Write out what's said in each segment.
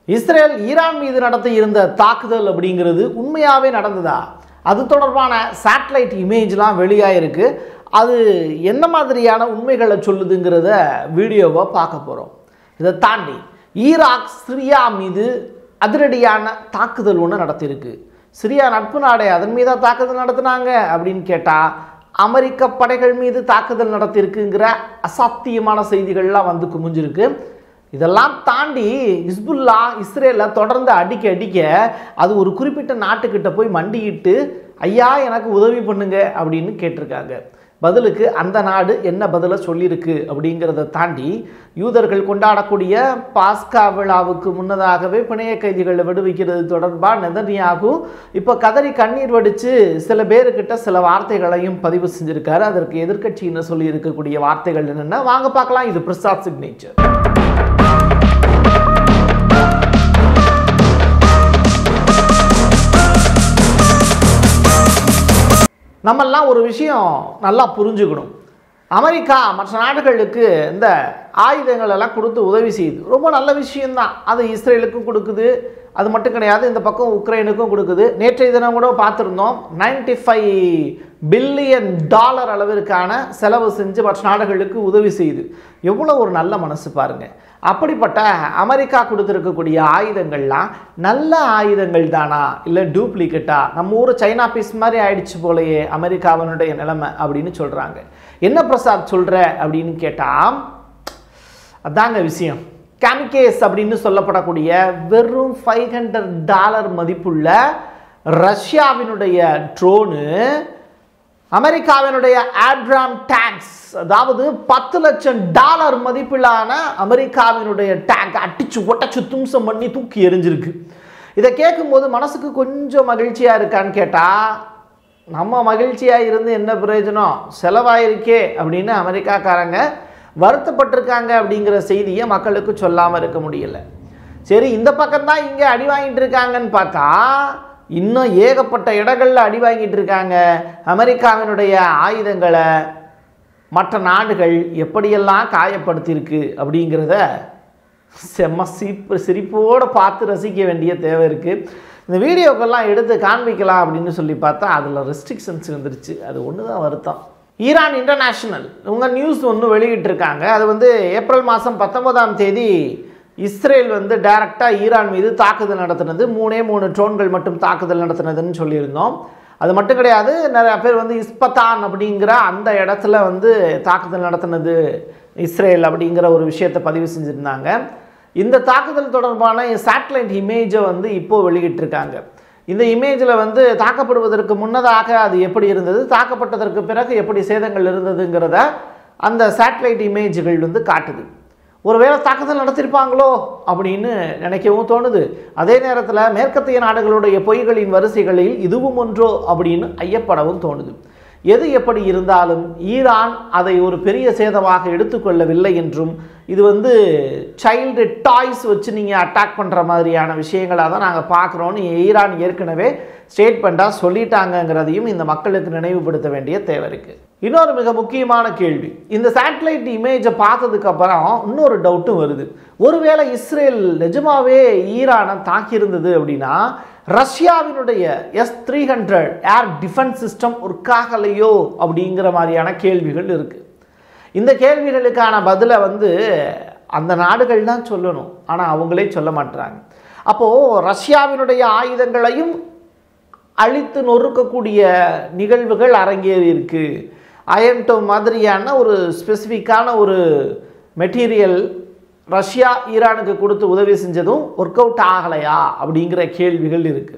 Israel Iran மீது நடத்தி இருந்த தாக்குதல் அப்படிங்கிறது உண்மையாகவே நடந்ததா அது தொடர்பான சேட்டலைட் இமேஜ்லாம் வெளியாயிருக்கு அது என்ன மாதிரியான உண்மைகளை சொல்லுதுங்கிறத வீடியோவை பார்க்க போகிறோம் இதை தாண்டி ஈராக் சிரியா மீது அதிரடியான தாக்குதல் ஒன்று நடத்தியிருக்கு சிரியா நட்பு நாடே அதன் மீதா தாக்குதல் நடத்தினாங்க அப்படின்னு கேட்டால் அமெரிக்க படைகள் மீது தாக்குதல் நடத்தியிருக்குங்கிற அசாத்தியமான செய்திகள்லாம் வந்து குமிஞ்சிருக்கு இதெல்லாம் தாண்டி ஹிஸ்புல்லா இஸ்ரேலை தொடர்ந்து அடிக்க அடிக்க அது ஒரு குறிப்பிட்ட நாட்டுக்கிட்ட போய் மண்டியிட்டு ஐயா எனக்கு உதவி பண்ணுங்க அப்படின்னு கேட்டிருக்காங்க பதிலுக்கு அந்த நாடு என்ன பதிலை சொல்லியிருக்கு அப்படிங்கிறத தாண்டி யூதர்கள் கொண்டாடக்கூடிய பாஸ்கா விழாவுக்கு முன்னதாகவே பிணைய கைதிகளை விடுவிக்கிறது தொடர்பாக நெதன்யாகு இப்போ கதறி கண்ணீர் வடித்து சில பேருக்கிட்ட சில வார்த்தைகளையும் பதிவு செஞ்சிருக்காரு அதற்கு எதிர்க்கட்சியினர் சொல்லி இருக்கக்கூடிய வார்த்தைகள் என்னென்ன வாங்க பார்க்கலாம் இது பிரசாத் சிக்னேச்சர் நம்மெல்லாம் ஒரு விஷயம் நல்லா புரிஞ்சுக்கணும் அமெரிக்கா மற்ற நாடுகளுக்கு இந்த ஆயுதங்கள் எல்லாம் கொடுத்து உதவி செய்யுது ரொம்ப நல்ல விஷயம்தான் அது இஸ்ரேலுக்கும் கொடுக்குது அது மட்டும் கிடையாது இந்த பக்கம் உக்ரைனுக்கும் கொடுக்குது நேற்றைய தினம் கூட பார்த்துருந்தோம் நைன்டி ஃபைவ் பில்லியன் டாலர் அளவிற்கான செலவு செஞ்சு மற்ற நாடுகளுக்கு உதவி செய்யுது எவ்வளோ ஒரு நல்ல மனசு பாருங்க அப்படிப்பட்ட அமெரிக்கா கொடுத்துருக்கக்கூடிய ஆயுதங்கள்லாம் நல்ல ஆயுதங்கள் தானா இல்லை டூப்ளிகேட்டா நம்ம ஊர் சைனா பீஸ் மாதிரி ஆயிடுச்சு போலயே அமெரிக்காவினுடைய நிலைமை அப்படின்னு சொல்கிறாங்க என்ன பிரசாத் சொல்கிற அப்படின்னு கேட்டால் அதாங்க விஷயம் கேமிகேஸ் அப்படின்னு சொல்லப்படக்கூடிய வெறும் ஃபைவ் ஹண்ட்ரட் டாலர் மதிப்புள்ள ரஷ்யாவினுடைய ட்ரோனு அமெரிக்காவினுடைய ஆட்ராம் டேங்க்ஸ் அதாவது பத்து லட்சம் டாலர் மதிப்பிலான அமெரிக்காவினுடைய டேங்க் அடிச்சு ஒட்டச்சு தும்சம் பண்ணி தூக்கி எரிஞ்சிருக்கு இதை கேட்கும்போது மனசுக்கு கொஞ்சம் மகிழ்ச்சியாக இருக்கான்னு கேட்டால் நம்ம மகிழ்ச்சியாக இருந்து என்ன பிரயோஜனம் செலவாயிருக்கே அப்படின்னு அமெரிக்காக்காரங்க வருத்தப்பட்டிருக்காங்க அப்படிங்கிற செய்தியை மக்களுக்கு சொல்லாமல் இருக்க முடியல சரி இந்த பக்கம்தான் இங்கே அடி வாங்கிட்டு இருக்காங்கன்னு பார்த்தா இன்னும் ஏகப்பட்ட இடங்களில் அடி வாங்கிட்டு இருக்காங்க அமெரிக்காவினுடைய ஆயுதங்களை மற்ற நாடுகள் எப்படியெல்லாம் காயப்படுத்தியிருக்கு அப்படிங்கிறத செம்ம சிரிப்பு சிரிப்போடு பார்த்து ரசிக்க வேண்டிய தேவை இருக்குது இந்த வீடியோக்கெல்லாம் எடுத்து காண்பிக்கலாம் அப்படின்னு சொல்லி பார்த்தா அதில் ரெஸ்ட்ரிக்ஷன்ஸ் வந்துருச்சு அது ஒன்று தான் வருத்தம் ஈரான் இன்டர்நேஷ்னல் இவங்க நியூஸ் ஒன்று வெளியிட்டிருக்காங்க அது வந்து ஏப்ரல் மாதம் பத்தொன்பதாம் தேதி இஸ்ரேல் வந்து டைரக்டாக ஈரான் மீது தாக்குதல் நடத்தினது மூணே மூணு ட்ரோன்கள் மட்டும் தாக்குதல் நடத்தினதுன்னு சொல்லியிருந்தோம் அது மட்டும் கிடையாது நிறைய பேர் வந்து இஸ்பத்தான் அப்படிங்கிற அந்த இடத்துல வந்து தாக்குதல் நடத்தினது இஸ்ரேல் அப்படிங்கிற ஒரு விஷயத்தை பதிவு செஞ்சுருந்தாங்க இந்த தாக்குதல் தொடர்பான சேட்டலைட் இமேஜை வந்து இப்போது வெளியிட்டிருக்காங்க இந்த இமேஜில் வந்து தாக்கப்படுவதற்கு முன்னதாக அது எப்படி இருந்தது தாக்கப்பட்டதற்கு பிறகு எப்படி சேதங்கள் இருந்ததுங்கிறத அந்த சேட்டலைட் இமேஜ்கள் வந்து காட்டுது ஒருவேளை தாக்குதல் நடத்திருப்பாங்களோ அப்படின்னு நினைக்கவும் தோணுது அதே நேரத்தில் மேற்கத்திய நாடுகளுடைய பொய்களின் வரிசைகளில் இதுவும் ஒன்றோ அப்படின்னு ஐயப்படவும் தோணுது எது எப்படி இருந்தாலும் ஈரான் அதை ஒரு பெரிய சேதமாக எடுத்துக்கொள்ளவில்லை என்றும் இது வந்து சைல்டு டாய்ஸ் வச்சு நீங்கள் அட்டாக் பண்ணுற மாதிரியான விஷயங்களாக தான் நாங்கள் பார்க்குறோன்னு ஈரான் ஏற்கனவே ஸ்டேட்மெண்ட்டாக சொல்லிட்டாங்கங்கிறதையும் இந்த மக்களுக்கு நினைவுபடுத்த வேண்டிய தேவை இருக்குது இன்னொரு மிக முக்கியமான கேள்வி இந்த சேட்டலைட் இமேஜை பார்த்ததுக்கு அப்புறம் இன்னொரு டவுட்டும் வருது ஒருவேளை இஸ்ரேல் நிஜமாவே ஈரானை தாக்கியிருந்தது அப்படின்னா ரஷ்யாவினுடைய S three hundred air defence system work ஆகலையோ அப்படிங்கிற மாதிரியான கேள்விகள் இருக்குது இந்த கேள்விகளுக்கான பதிலை வந்து அந்த நாடுகள் தான் சொல்லணும் ஆனால் அவங்களே சொல்ல மாட்டுறாங்க அப்போது ரஷ்யாவினுடைய ஆயுதங்களையும் அழித்து நொறுக்கக்கூடிய நிகழ்வுகள் அரங்கேறி இருக்கு அயன்டோ மாதிரியான ஒரு ஸ்பெசிஃபிக்கான ஒரு மெட்டீரியல் ரஷ்யா ஈரானுக்கு கொடுத்து உதவி செஞ்சதும் ஒர்க் அவுட் ஆகலையா அப்படிங்கிற கேள்விகள் இருக்குது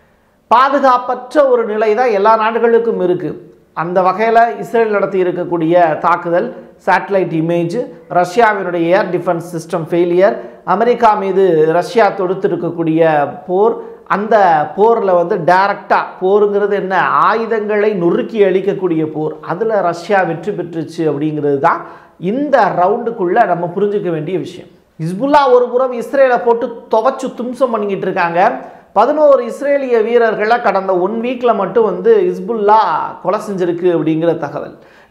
பாதுகாப்பற்ற ஒரு நிலை தான் எல்லா நாடுகளுக்கும் இருக்குது அந்த வகையில் இஸ்ரேல் நடத்தி இருக்கக்கூடிய தாக்குதல் சேட்டலைட் இமேஜ் ரஷ்யாவினுடைய air defence system failure America மீது ரஷ்யா தொடுத்திருக்கக்கூடிய போர் அந்த போரில் வந்து டைரக்டாக போருங்கிறது என்ன ஆயுதங்களை நொறுக்கி அளிக்கக்கூடிய போர் அதில் ரஷ்யா வெற்றி பெற்றுச்சு அப்படிங்கிறது தான் இந்த ரவுண்டுக்குள்ளே நம்ம புரிஞ்சுக்க வேண்டிய விஷயம் ஹிஸ்புல்லா ஒரு புறம் இஸ்ரேலை போட்டு துவச்சு தும்சம் பண்ணிக்கிட்டு இருக்காங்க பதினோரு இஸ்ரேலிய வீரர்களை கடந்த ஒன் வீக்கில் மட்டும் வந்து ஹிஸ்புல்லா கொலை செஞ்சிருக்கு அப்படிங்கிற தகவல்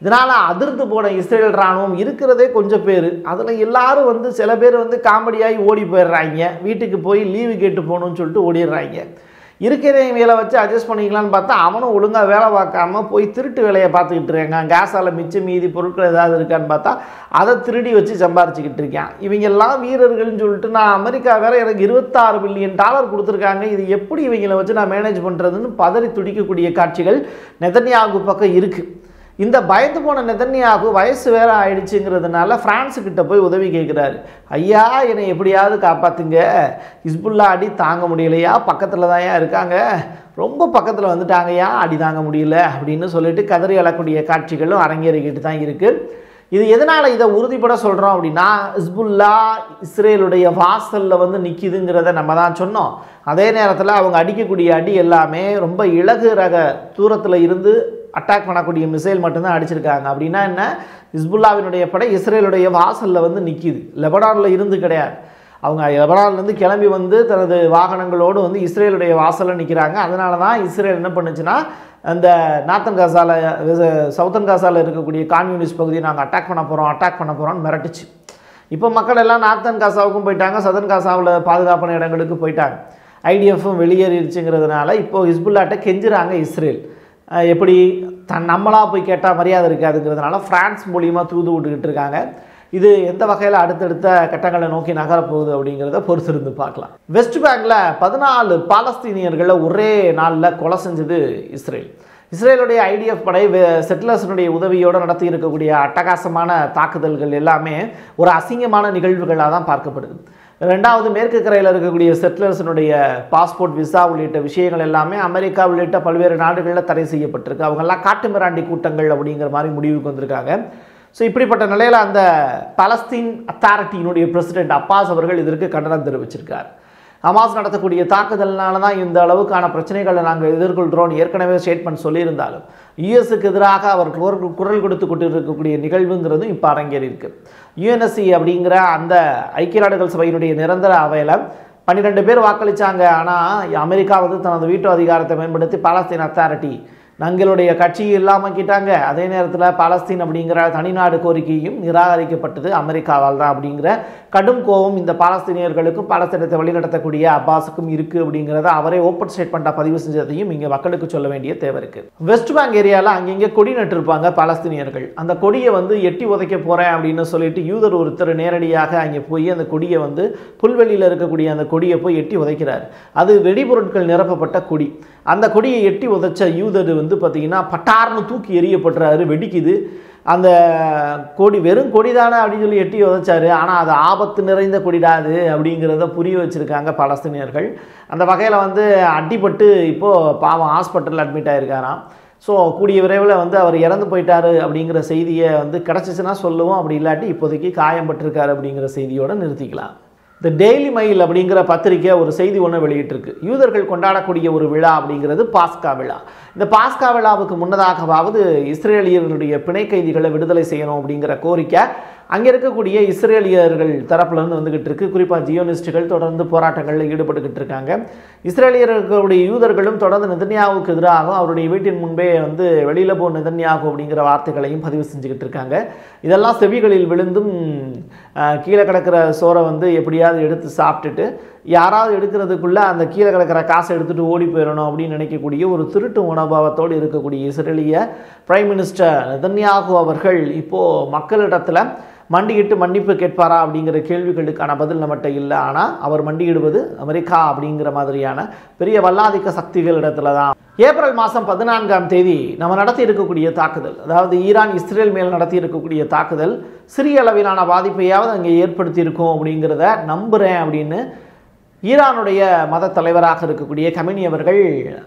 இதனால் அதிர்ந்து போன இஸ்ரேல் இராணுவம் இருக்கிறதே கொஞ்சம் பேர் அதில் எல்லாரும் வந்து சில பேர் வந்து காமெடியாகி ஓடி போயிடுறாங்க வீட்டுக்கு போய் லீவு கேட்டு போகணும்னு சொல்லிட்டு ஓடிடுறாங்க இருக்கிறவங்களை வச்சு அட்ஜஸ்ட் பண்ணிக்கலாம்னு பார்த்தா அவனும் ஒழுங்காக வேலை பார்க்காம போய் திருட்டு வேலையை பார்த்துக்கிட்டு இருக்காங்க கேஸால் மிச்சம் மீதி பொருட்கள் ஏதாவது இருக்கான்னு பார்த்தா அதை திருடி வச்சு சம்பாரிச்சுக்கிட்டு இருக்கான் இவங்க எல்லாம் வீரர்கள்னு சொல்லிட்டு நான் அமெரிக்கா வேற எனக்கு இருபத்தாறு பில்லியன் டாலர் கொடுத்துருக்காங்க இது எப்படி இவங்களை வச்சு நான் மேனேஜ் பண்ணுறதுன்னு பதறி துடிக்கக்கூடிய காட்சிகள் நெதன்யாகு பக்கம் இருக்குது இந்த பயந்து போன நெதன்யாகு வயசு வேற ஆயிடுச்சுங்கிறதுனால பிரான்ஸு கிட்ட போய் உதவி கேட்குறாரு ஐயா என்னை எப்படியாவது காப்பாத்துங்க ஹிஸ்புல்லா அடி தாங்க முடியலையா பக்கத்தில் தான் இருக்காங்க ரொம்ப பக்கத்தில் வந்துட்டாங்கய்யா அடி தாங்க முடியல அப்படின்னு சொல்லிட்டு கதறி அழக்கூடிய காட்சிகளும் அரங்கேறிக்கிட்டு தான் இருக்குது இது எதனால் இதை உறுதிப்பட சொல்கிறோம் அப்படின்னா ஹிஸ்புல்லா இஸ்ரேலுடைய வாசலில் வந்து நிற்கிதுங்கிறத நம்ம தான் சொன்னோம் அதே நேரத்தில் அவங்க அடிக்கக்கூடிய அடி எல்லாமே ரொம்ப இலகு ரக தூரத்தில் இருந்து அட்டாக் பண்ணக்கூடிய மிசைல் மட்டும்தான் அடிச்சிருக்காங்க அப்படின்னா என்ன ஹிஸ்புல்லாவினுடைய படை இஸ்ரேலுடைய வாசலில் வந்து நிற்கிது லெபனானில் இருந்து கிடையாது அவங்க லெபனான்லேருந்து கிளம்பி வந்து தனது வாகனங்களோடு வந்து இஸ்ரேலுடைய வாசலில் நிற்கிறாங்க அதனால தான் இஸ்ரேல் என்ன பண்ணுச்சுன்னா அந்த நார்த்தன் காசால சவுத்தன் காசால இருக்கக்கூடிய கான்யூனிஸ்ட் பகுதியை நாங்கள் அட்டாக் பண்ண போகிறோம் அட்டாக் பண்ண போகிறோம்னு மிரட்டுச்சு இப்போ மக்கள் எல்லாம் நார்த்தன் காசாவுக்கும் போயிட்டாங்க சதன் காசாவில் பாதுகாப்பான இடங்களுக்கு போயிட்டாங்க ஐடிஎஃப்பும் வெளியேறிடுச்சுங்கிறதுனால இப்போ ஹிஸ்புல்லாட்ட கெஞ்சுறாங்க இஸ்ரேல் அஹ் எப்படி தன் நம்மளாக போய் கேட்டால் மரியாதை இருக்காதுங்கிறதுனால ஃப்ரான்ஸ் மூலியமாக தூது விட்டுக்கிட்டு இருக்காங்க இது எந்த வகையில் அடுத்தடுத்த கட்டங்களை நோக்கி நகரப்போகுது அப்படிங்கிறத பொறுத்திருந்து பார்க்கலாம் வெஸ்ட் பேங்கில் பதினாலு பாலஸ்தீனியர்களை ஒரே நாளில் கொலை செஞ்சது இஸ்ரேல் இஸ்ரேலுடைய ஐடிஎஃப் படை செட்டிலர்ஸினுடைய உதவியோடு நடத்தி இருக்கக்கூடிய அட்டகாசமான தாக்குதல்கள் எல்லாமே ஒரு அசிங்கமான நிகழ்வுகளாக தான் பார்க்கப்படுது ரெண்டாவது மேற்கு கரையில் இருக்கக்கூடிய செட்டிலர்ஸினுடைய பாஸ்போர்ட் விசா உள்ளிட்ட விஷயங்கள் எல்லாமே அமெரிக்கா உள்ளிட்ட பல்வேறு நாடுகளில் தடை செய்யப்பட்டிருக்கு அவங்கெல்லாம் காட்டு மிராண்டி கூட்டங்கள் அப்படிங்கிற மாதிரி முடிவுக்கு வந்திருக்காங்க ஸோ இப்படிப்பட்ட நிலையில் அந்த பலஸ்தீன் அத்தாரிட்டியினுடைய பிரசிடென்ட் அப்பாஸ் அவர்கள் இதற்கு கண்டனம் தெரிவிச்சிருக்கார் ஹமாஸ் நடத்தக்கூடிய தாக்குதல்னால தான் இந்த அளவுக்கான பிரச்சனைகளை நாங்கள் எதிர்கொள்கிறோம் ஏற்கனவே ஸ்டேட்மெண்ட் சொல்லியிருந்தாலும் யுஎஸ்க்கு எதிராக அவர் குரல் குரல் கொடுத்து கொண்டு இருக்கக்கூடிய நிகழ்வுங்கிறதும் இப்போ அரங்கேறி இருக்கு யுஎன்எஸ்சி அப்படிங்கிற அந்த ஐக்கிய நாடுகள் சபையினுடைய நிரந்தர அவையில் பன்னிரெண்டு பேர் வாக்களித்தாங்க ஆனால் அமெரிக்கா வந்து தனது வீட்டு அதிகாரத்தை மேம்படுத்தி பாலஸ்தீன் அத்தாரிட்டி தங்களுடைய கட்சி இல்லாமல் கிட்டாங்க அதே நேரத்தில் பாலஸ்தீன் அப்படிங்கிற தனிநாடு கோரிக்கையும் நிராகரிக்கப்பட்டது அமெரிக்காவால் தான் அப்படிங்கிற கடும் கோபம் இந்த பாலஸ்தீனியர்களுக்கும் பாலஸ்தீனத்தை வழிநடத்தக்கூடிய அப்பாஸுக்கும் இருக்குது அப்படிங்கிறத அவரே ஓப்பன் ஸ்டேட்மெண்ட்டாக பதிவு செஞ்சதையும் இங்கே மக்களுக்கு சொல்ல வேண்டிய தேவை இருக்குது வெஸ்ட் பேங்க் ஏரியாவில் அங்கங்கே கொடி நட்டிருப்பாங்க பாலஸ்தீனியர்கள் அந்த கொடியை வந்து எட்டி உதைக்க போகிறேன் அப்படின்னு சொல்லிட்டு யூதர் ஒருத்தர் நேரடியாக அங்கே போய் அந்த கொடியை வந்து புல்வெளியில் இருக்கக்கூடிய அந்த கொடியை போய் எட்டி உதைக்கிறார் அது வெடிபொருட்கள் நிரப்பப்பட்ட கொடி அந்த கொடியை எட்டி உதைச்ச யூதர் வந்து பார்த்தீங்கன்னா பட்டார்னு தூக்கி எறியப்படுறாரு வெடிக்குது அந்த கொடி வெறும் கொடி தானே அப்படின்னு சொல்லி எட்டி உதைச்சாரு ஆனால் அது ஆபத்து நிறைந்த கொடிடா அது அப்படிங்கிறத புரிய வச்சுருக்காங்க பலஸ்தீனியர்கள் அந்த வகையில் வந்து அடிபட்டு இப்போது பாவம் ஹாஸ்பிட்டலில் அட்மிட் ஆயிருக்காராம் ஸோ கூடிய விரைவில் வந்து அவர் இறந்து போயிட்டாரு அப்படிங்கிற செய்தியை வந்து கிடச்சிச்சுன்னா சொல்லுவோம் அப்படி இல்லாட்டி இப்போதைக்கு காயம்பட்டிருக்காரு அப்படிங்கிற செய்தியோடு நிறுத்திக்கலாம் த டெய்லி மெயில் அப்படிங்கிற பத்திரிக்கை ஒரு செய்தி ஒன்று வெளியிட்டிருக்கு யூதர்கள் கொண்டாடக்கூடிய ஒரு விழா அப்படிங்கிறது பாஸ்கா விழா இந்த பாஸ்கா விழாவுக்கு முன்னதாகவாவது இஸ்ரேலியர்களுடைய பிணை கைதிகளை விடுதலை செய்யணும் அப்படிங்கிற கோரிக்கை அங்கே இருக்கக்கூடிய இஸ்ரேலியர்கள் தரப்புலேருந்து வந்துகிட்டு இருக்கு குறிப்பாக ஜியோனிஸ்டுகள் தொடர்ந்து போராட்டங்களில் ஈடுபட்டுக்கிட்டு இருக்காங்க இஸ்ரேலியர்களுடைய யூதர்களும் தொடர்ந்து நெதன்யாவுக்கு எதிராக அவருடைய வீட்டின் முன்பே வந்து வெளியில் போ நெதன்யாகு அப்படிங்கிற வார்த்தைகளையும் பதிவு செஞ்சுக்கிட்டு இருக்காங்க இதெல்லாம் செவிகளில் விழுந்தும் அஹ், கீழே கிடக்கிற சோறை வந்து எப்படியாவது எடுத்து சாப்பிட்டுட்டு யாராவது எடுக்கிறதுக்குள்ளே அந்த கீழே கிடக்கிற காசை எடுத்துகிட்டு ஓடி போயிடணும் அப்படின்னு நினைக்கக்கூடிய ஒரு திருட்டு மனோபாவத்தோடு இருக்கக்கூடிய இஸ்ரேலிய பிரைம் மினிஸ்டர் நெதன்யாகு அவர்கள் இப்போது மக்களிடத்தில் மண்டியிட்டு மன்னிப்பு கேட்பாரா அப்படிங்கிற கேள்விகளுக்கான பதில் நம்மகிட்ட இல்லை ஆனால் அவர் மண்டியிடுவது அமெரிக்கா அப்படிங்கிற மாதிரியான பெரிய வல்லாதிக்க சக்திகளிடத்துல தான் ஏப்ரல் மாதம் பதினான்காம் தேதி நம்ம நடத்தி இருக்கக்கூடிய தாக்குதல் அதாவது ஈரான் இஸ்ரேல் மேல் நடத்தி இருக்கக்கூடிய தாக்குதல் சிறிய அளவிலான பாதிப்பையாவது அங்கே ஏற்படுத்தி இருக்கும் அப்படிங்கிறத நம்புகிறேன் அப்படின்னு ஈரானுடைய மத தலைவராக இருக்கக்கூடிய கமினி அவர்கள்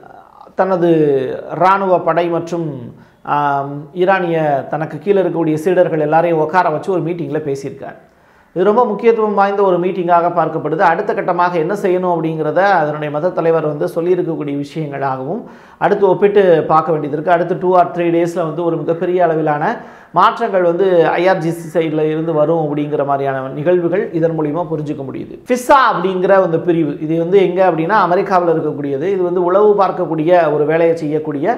தனது இராணுவ படை மற்றும் ஆம், ஈரானிய தனக்கு கீழே இருக்கக்கூடிய சீடர்கள் எல்லாரையும் உட்கார வச்சு ஒரு மீட்டிங்கில் பேசியிருக்கார் இது ரொம்ப முக்கியத்துவம் வாய்ந்த ஒரு மீட்டிங்காக பார்க்கப்படுது அடுத்த கட்டமாக என்ன செய்யணும் அப்படிங்கிறத அதனுடைய மத தலைவர் வந்து சொல்லியிருக்கக்கூடிய விஷயங்களாகவும் அடுத்து ஒப்பிட்டு பார்க்க வேண்டியது இருக்குது அடுத்து டூ ஆர் த்ரீ டேஸில் வந்து ஒரு மிகப்பெரிய அளவிலான மாற்றங்கள் வந்து ஐஆர்ஜிசி சைடில் இருந்து வரும் அப்படிங்கிற மாதிரியான நிகழ்வுகள் இதன் மூலிமா புரிஞ்சுக்க முடியுது ஃபிஸ்ஸா அப்படிங்கிற அந்த பிரிவு இது வந்து எங்கே அப்படின்னா அமெரிக்காவில் இருக்கக்கூடியது இது வந்து உளவு பார்க்கக்கூடிய ஒரு வேலையை செய்யக்கூடிய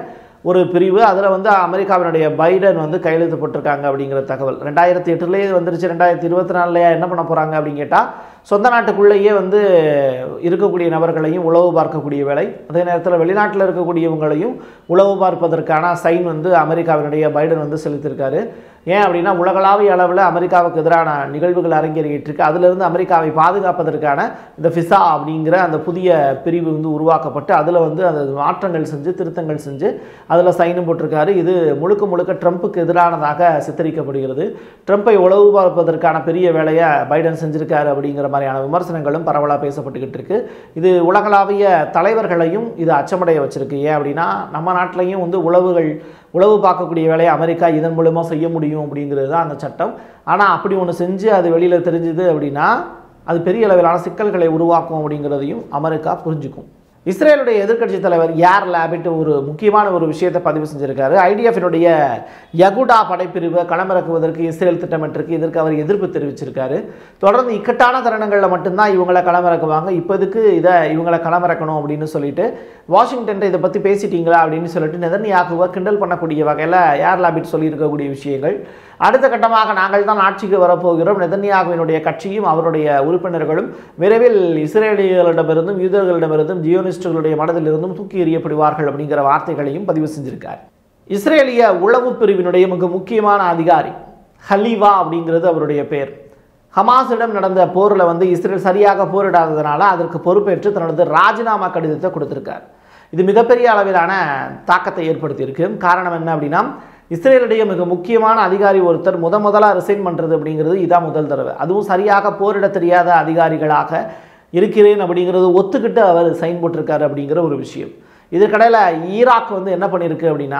ஒரு பிரிவு அதில் வந்து அமெரிக்காவினுடைய பைடன் வந்து கையெழுத்து போட்டிருக்காங்க அப்படிங்கிற தகவல் ரெண்டாயிரத்தி எட்டுலேயே வந்துருச்சு ரெண்டாயிரத்தி இருபத்தி நாலுலையா என்ன பண்ண போகிறாங்க அப்படின்னு கேட்டால் சொந்த நாட்டுக்குள்ளேயே வந்து இருக்கக்கூடிய நபர்களையும் உளவு பார்க்கக்கூடிய வேலை அதே நேரத்தில் வெளிநாட்டில் இருக்கக்கூடியவங்களையும் உளவு பார்ப்பதற்கான சைன் வந்து அமெரிக்காவினுடைய பைடன் வந்து செலுத்தியிருக்காரு ஏன் அப்படின்னா உலகளாவிய அளவில் அமெரிக்காவுக்கு எதிரான நிகழ்வுகள் அரங்கேறிட்டு இருக்கு அதிலிருந்து அமெரிக்காவை பாதுகாப்பதற்கான இந்த ஃபிசா அப்படிங்கிற அந்த புதிய பிரிவு வந்து உருவாக்கப்பட்டு அதில் வந்து அந்த மாற்றங்கள் செஞ்சு திருத்தங்கள் செஞ்சு அதில் சைனும் போட்டிருக்காரு இது முழுக்க முழுக்க ட்ரம்ப்புக்கு எதிரானதாக சித்தரிக்கப்படுகிறது ட்ரம்ப்பை உளவு பார்ப்பதற்கான பெரிய வேலையை பைடன் செஞ்சிருக்காரு அப்படிங்கிற மாதிரியான விமர்சனங்களும் பரவலாக பேசப்பட்டுக்கிட்டு இருக்கு இது உலகளாவிய தலைவர்களையும் இது அச்சமடைய வச்சிருக்கு ஏன் அப்படின்னா நம்ம நாட்டிலையும் வந்து உளவுகள் உளவு பார்க்கக்கூடிய வேலையை அமெரிக்கா இதன் மூலமாக செய்ய முடியும் அப்படிங்கிறது தான் அந்த சட்டம் ஆனால் அப்படி ஒன்று செஞ்சு அது வெளியில் தெரிஞ்சுது அப்படின்னா அது பெரிய அளவிலான சிக்கல்களை உருவாக்கும் அப்படிங்கிறதையும் அமெரிக்கா புரிஞ்சுக்கும் இஸ்ரேலுடைய எதிர்க்கட்சி தலைவர் யார் லேபிட் ஒரு முக்கியமான ஒரு விஷயத்தை பதிவு செஞ்சிருக்காரு ஐடிஎஃபினுடைய யகுடா படைப்பிரிவை களமிறக்குவதற்கு இஸ்ரேல் திட்டமிட்டிருக்கு இதற்கு அவர் எதிர்ப்பு தெரிவிச்சிருக்காரு தொடர்ந்து இக்கட்டான தருணங்களில் மட்டும்தான் இவங்களை களமிறக்குவாங்க இப்போதுக்கு இதை இவங்களை களமிறக்கணும் அப்படின்னு சொல்லிட்டு வாஷிங்டன் இதை பற்றி பேசிட்டீங்களா அப்படின்னு சொல்லிட்டு நெதன்யாகுவை கிண்டல் பண்ணக்கூடிய வகையில் ஏர் லேபிட் சொல்லியிருக்கக்கூடிய விஷயங்கள் அடுத்த கட்டமாக நாங்கள் தான் ஆட்சிக்கு வரப்போகிறோம் நெதன்யாகுவினுடைய கட்சியும் அவருடைய உறுப்பினர்களும் விரைவில் இஸ்ரேலியர்களிடமிருந்தும் யூதர்களிடமிருந்தும் ஜியோனிஸ்டுகளுடைய மனதிலிருந்தும் தூக்கி எறியப்படுவார்கள் அப்படிங்கிற வார்த்தைகளையும் பதிவு செஞ்சிருக்கார் இஸ்ரேலிய உளவு பிரிவினுடைய மிக முக்கியமான அதிகாரி ஹலீவா அப்படிங்கிறது அவருடைய பேர் ஹமாஸிடம் நடந்த போரில் வந்து இஸ்ரேல் சரியாக போரிடாததுனால அதற்கு பொறுப்பேற்று தனது ராஜினாமா கடிதத்தை கொடுத்திருக்கார் இது மிகப்பெரிய அளவிலான தாக்கத்தை ஏற்படுத்தியிருக்கு காரணம் என்ன அப்படின்னா இஸ்ரேலுடைய மிக முக்கியமான அதிகாரி ஒருத்தர் முத முதலாக ரிசைன் பண்ணுறது அப்படிங்கிறது இதான் முதல் தடவை அதுவும் சரியாக போரிட தெரியாத அதிகாரிகளாக இருக்கிறேன் அப்படிங்கிறது ஒத்துக்கிட்டு அவர் சைன் போட்டிருக்காரு அப்படிங்கிற ஒரு விஷயம் இதற்கிடையில் ஈராக் வந்து என்ன பண்ணியிருக்கு அப்படின்னா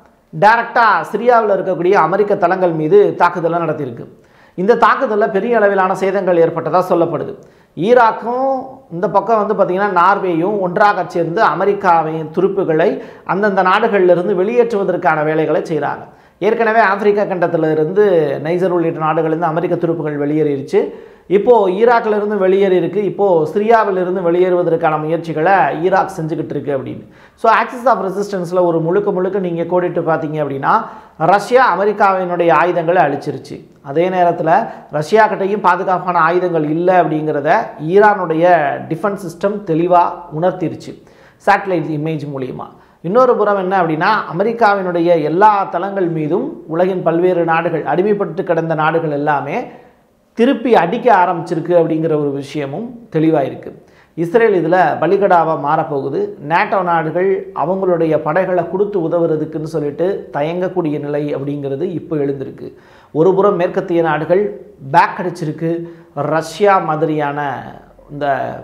டைரக்டாக சிரியாவில் இருக்கக்கூடிய அமெரிக்க தளங்கள் மீது தாக்குதலை நடத்தியிருக்கு இந்த தாக்குதலில் பெரிய அளவிலான சேதங்கள் ஏற்பட்டதாக சொல்லப்படுது ஈராக்கும் இந்த பக்கம் வந்து பார்த்திங்கன்னா நார்வேயும் ஒன்றாக சேர்ந்து அமெரிக்காவின் துருப்புகளை அந்தந்த நாடுகளிலிருந்து வெளியேற்றுவதற்கான வேலைகளை செய்கிறாங்க ஏற்கனவே ஆப்பிரிக்கா கண்டத்தில் இருந்து நைஜர் உள்ளிட்ட நாடுகளிலிருந்து அமெரிக்க துருப்புகள் வெளியேறிடுச்சு இப்போது ஈராக்ல இருந்து வெளியேறி இருக்கு இப்போது சிரியாவிலிருந்து வெளியேறுவதற்கான முயற்சிகளை ஈராக் செஞ்சுக்கிட்டு இருக்கு அப்படின்னு ஸோ ஆக்சிஸ் ஆஃப் ரெசிஸ்டன்ஸில் ஒரு முழுக்க முழுக்க நீங்கள் கோடிட்டு பார்த்தீங்க அப்படின்னா ரஷ்யா அமெரிக்காவினுடைய ஆயுதங்களை அழிச்சிருச்சு அதே நேரத்தில் ரஷ்யா கிட்டையும் பாதுகாப்பான ஆயுதங்கள் இல்லை அப்படிங்கிறத ஈரானுடைய டிஃபென்ஸ் சிஸ்டம் தெளிவாக உணர்த்திருச்சு சேட்டலைட் இமேஜ் மூலியமா இன்னொரு புறம் என்ன அப்படின்னா அமெரிக்காவினுடைய எல்லா தளங்கள் மீதும் உலகின் பல்வேறு நாடுகள் அடிமைப்பட்டு கிடந்த நாடுகள் எல்லாமே திருப்பி அடிக்க ஆரம்பிச்சிருக்கு அப்படிங்கிற ஒரு விஷயமும் தெளிவாக இருக்குது இஸ்ரேல் இதில் பலிகடாவாக மாறப்போகுது நேட்டோ நாடுகள் அவங்களுடைய படைகளை கொடுத்து உதவுறதுக்குன்னு சொல்லிட்டு தயங்கக்கூடிய நிலை அப்படிங்கிறது இப்போ எழுந்திருக்கு ஒரு புறம் மேற்கத்திய நாடுகள் பேக் அடிச்சிருக்கு ரஷ்யா மாதிரியான இந்த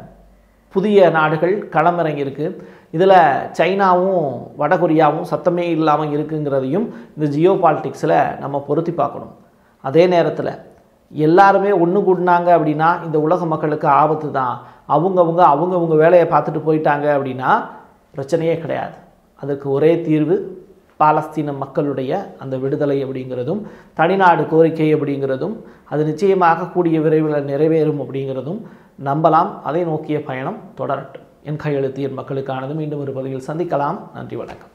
புதிய நாடுகள் களமிறங்கியிருக்கு இதில் சைனாவும் வடகொரியாவும் சத்தமே இல்லாமல் இருக்குங்கிறதையும் இந்த ஜியோ பாலிட்டிக்ஸில் நம்ம பொருத்தி பார்க்கணும் அதே நேரத்தில் எல்லாருமே ஒன்று கூடினாங்க அப்படின்னா இந்த உலக மக்களுக்கு ஆபத்து தான் அவங்கவுங்க அவங்கவுங்க வேலையை பார்த்துட்டு போயிட்டாங்க அப்படின்னா பிரச்சனையே கிடையாது அதுக்கு ஒரே தீர்வு பாலஸ்தீன மக்களுடைய அந்த விடுதலை அப்படிங்கிறதும் தனிநாடு கோரிக்கை அப்படிங்கிறதும் அது நிச்சயமாக கூடிய விரைவில் நிறைவேறும் அப்படிங்கிறதும் நம்பலாம் அதை நோக்கிய பயணம் தொடரட்டும் என் கையெழுத்து என் மக்களுக்கானது மீண்டும் ஒரு பதிவில் சந்திக்கலாம் நன்றி வணக்கம்